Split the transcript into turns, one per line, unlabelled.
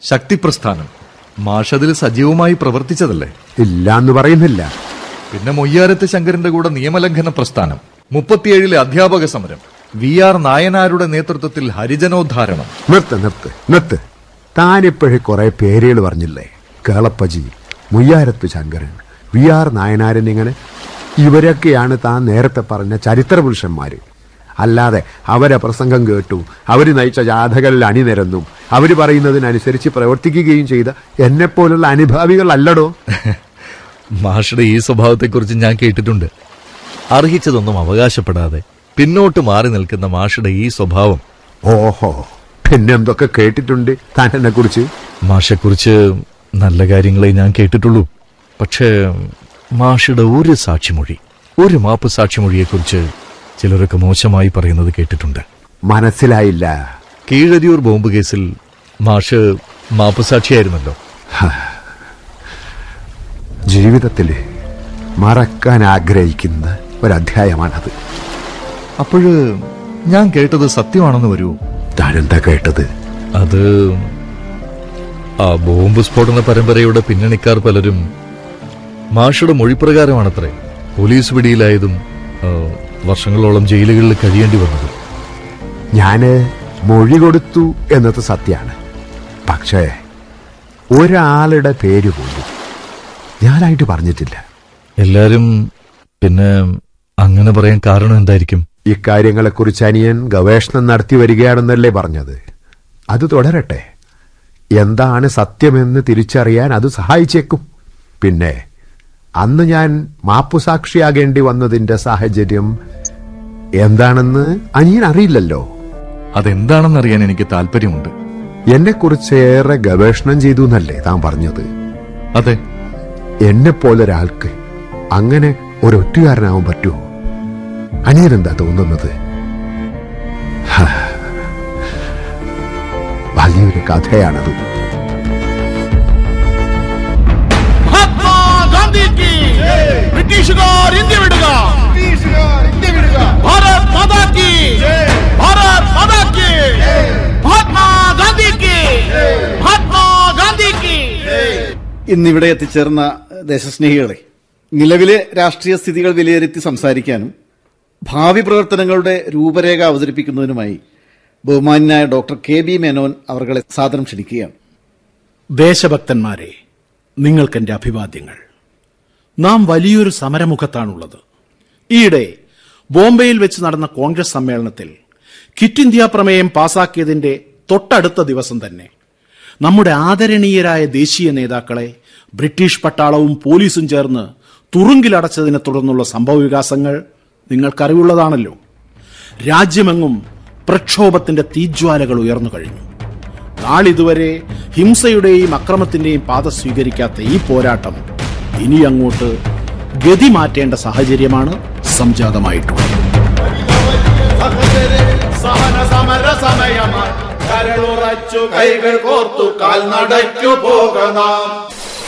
ശക്തിപ്രസ്ഥാനം മാഷതിൽ സജീവമായി പ്രവർത്തിച്ചതല്ലേ
ഇല്ല എന്ന് പറയുന്നില്ല
പിന്നെ മൊയ്യാരത്ത് ശങ്കരന്റെ കൂടെ നിയമലംഘന പ്രസ്ഥാനം മുപ്പത്തിയേഴിലെ അധ്യാപക സമരം വി ആർ നായനാരുടെ നേതൃത്വത്തിൽ ഹരിജനോദ്ധാരണം
നിർത്ത് നിർത്ത് നിർത്ത് താനിപ്പോഴേ കുറെ പേരുകൾ പറഞ്ഞില്ലേ കേളപ്പജി മുയ്യാരത്ത് ശങ്കരൻ വി ആർ നായനാരൻ ഇങ്ങനെ ഇവരൊക്കെയാണ് താൻ നേരത്തെ പറഞ്ഞ ചരിത്ര പുരുഷന്മാര് അല്ലാതെ അവരെ പ്രസംഗം കേട്ടു അവർ നയിച്ച ജാഥകളിൽ അണിനിരന്നും അവർ പറയുന്നതിനനുസരിച്ച് പ്രവർത്തിക്കുകയും ചെയ്ത എന്നെപ്പോലുള്ള അനുഭാവികളല്ലടോ
മാഷയുടെ ഈ സ്വഭാവത്തെക്കുറിച്ച് ഞാൻ കേട്ടിട്ടുണ്ട് അർഹിച്ചതൊന്നും അവകാശപ്പെടാതെ പിന്നോട്ട് മാറി നിൽക്കുന്ന മാഷയുടെ ഈ സ്വഭാവം
ഓഹോ പിന്നെന്തൊക്കെ കേട്ടിട്ടുണ്ട് താൻ എന്നെ കുറിച്ച്
മാഷെക്കുറിച്ച് നല്ല കാര്യങ്ങളെ ഞാൻ കേട്ടിട്ടുള്ളൂ പക്ഷേ മാഷയുടെ ഒരു സാക്ഷിമൊഴി ഒരു മാപ്പ് സാക്ഷിമൊഴിയെക്കുറിച്ച് ചിലരൊക്കെ മോശമായി പറയുന്നത് കേട്ടിട്ടുണ്ട്
മനസ്സിലായില്ല
കീഴരിയൂർ ബോംബ് കേസിൽ മാഷ് മാപ്പ് സാക്ഷിയായിരുന്നല്ലോ
ജീവിതത്തിൽ മറക്കാൻ ആഗ്രഹിക്കുന്ന ഒരധ്യായമാണത്
അപ്പോഴ് ഞാൻ കേട്ടത് സത്യമാണെന്ന് വരൂ
താനെന്താ കേട്ടത്
അത് ആ ബോംബ് സ്ഫോടന പരമ്പരയുടെ പിന്നണിക്കാർ പലരും മാഷയുടെ മൊഴിപ്രകാരമാണത്രേ പോലീസ് പിടിയിലായതും ആ, വർഷങ്ങളോളം ജയിലുകളിൽ കഴിയേണ്ടി വന്നതും
ഞാന് മൊഴി കൊടുത്തു എന്നത് സത്യാണ് പക്ഷേ ഒരാളുടെ പേര് പോലും ഞാനായിട്ട് പറഞ്ഞിട്ടില്ല
എല്ലാരും പിന്നെ അങ്ങനെ പറയാൻ കാരണം എന്തായിരിക്കും
ഇക്കാര്യങ്ങളെക്കുറിച്ച് അനിയൻ ഗവേഷണം നടത്തി വരികയാണെന്നല്ലേ പറഞ്ഞത് അത് തുടരട്ടെ എന്താണ് സത്യമെന്ന് തിരിച്ചറിയാൻ അത് സഹായിച്ചേക്കും പിന്നെ അന്ന് ഞാൻ മാപ്പുസാക്ഷിയാകേണ്ടി വന്നതിന്റെ സാഹചര്യം എന്താണെന്ന് അനിയൻ അറിയില്ലല്ലോ
അതെന്താണെന്നറിയാൻ എനിക്ക് താല്പര്യമുണ്ട്
എന്നെക്കുറിച്ച് ഏറെ ഗവേഷണം ചെയ്തു എന്നല്ലേ താൻ പറഞ്ഞത്
അതെ
എന്നെപ്പോലൊരാൾക്ക് അങ്ങനെ ഒരൊറ്റുകാരനാവാൻ പറ്റുമോ അനിയനെന്താ തോന്നുന്നത് ഹാ. വലിയൊരു കഥയാണത്
മഹാത്മാ ഗാന്ധിക്ക് ബ്രിട്ടീഷുകാർ ഇന്ത്യ വിടുക ഭാരത് മാതാ കി ഭാരത് മാതാ കി മഹാത്മാ ഗാന്ധിക്ക് മഹാത്മാ ഗാന്ധിക്ക്
ഇന്നിവിടെ എത്തിച്ചേർന്ന ദേശസ്നേഹികളെ നിലവിലെ രാഷ്ട്രീയ സ്ഥിതികൾ വിലയിരുത്തി സംസാരിക്കാനും ഭാവി പ്രവർത്തനങ്ങളുടെ രൂപരേഖ അവതരിപ്പിക്കുന്നതിനുമായി ബഹുമാന്യനായ ഡോക്ടർ കെ ബി മേനോൻ അവർകളെ സാദരം ക്ഷണിക്കുകയാണ്
ദേശഭക്തന്മാരെ നിങ്ങൾക്കെന്റെ അഭിവാദ്യങ്ങൾ നാം വലിയൊരു സമരമുഖത്താണുള്ളത് ഈയിടെ ബോംബെയിൽ വെച്ച് നടന്ന കോൺഗ്രസ് സമ്മേളനത്തിൽ ക്വിറ്റ് ഇന്ത്യ പ്രമേയം പാസാക്കിയതിന്റെ തൊട്ടടുത്ത ദിവസം തന്നെ നമ്മുടെ ആദരണീയരായ ദേശീയ നേതാക്കളെ ബ്രിട്ടീഷ് പട്ടാളവും പോലീസും ചേർന്ന് തുറുങ്കിലടച്ചതിനെ തുടർന്നുള്ള സംഭവവികാസങ്ങൾ നിങ്ങൾക്കറിവുള്ളതാണല്ലോ രാജ്യമെങ്ങും പ്രക്ഷോഭത്തിന്റെ തീജ്വാലകൾ ഉയർന്നു കഴിഞ്ഞു നാളിതുവരെ ഹിംസയുടെയും അക്രമത്തിന്റെയും പാത സ്വീകരിക്കാത്ത ഈ പോരാട്ടം ഇനി അങ്ങോട്ട് ഗതി മാറ്റേണ്ട സാഹചര്യമാണ് സംജാതമായിട്ടുള്ളത്
സഹന സമര സമയമായി കരളുറച്ചു കൈകൾ കോർത്തു കാൽനടയ്ക്കു പോകണം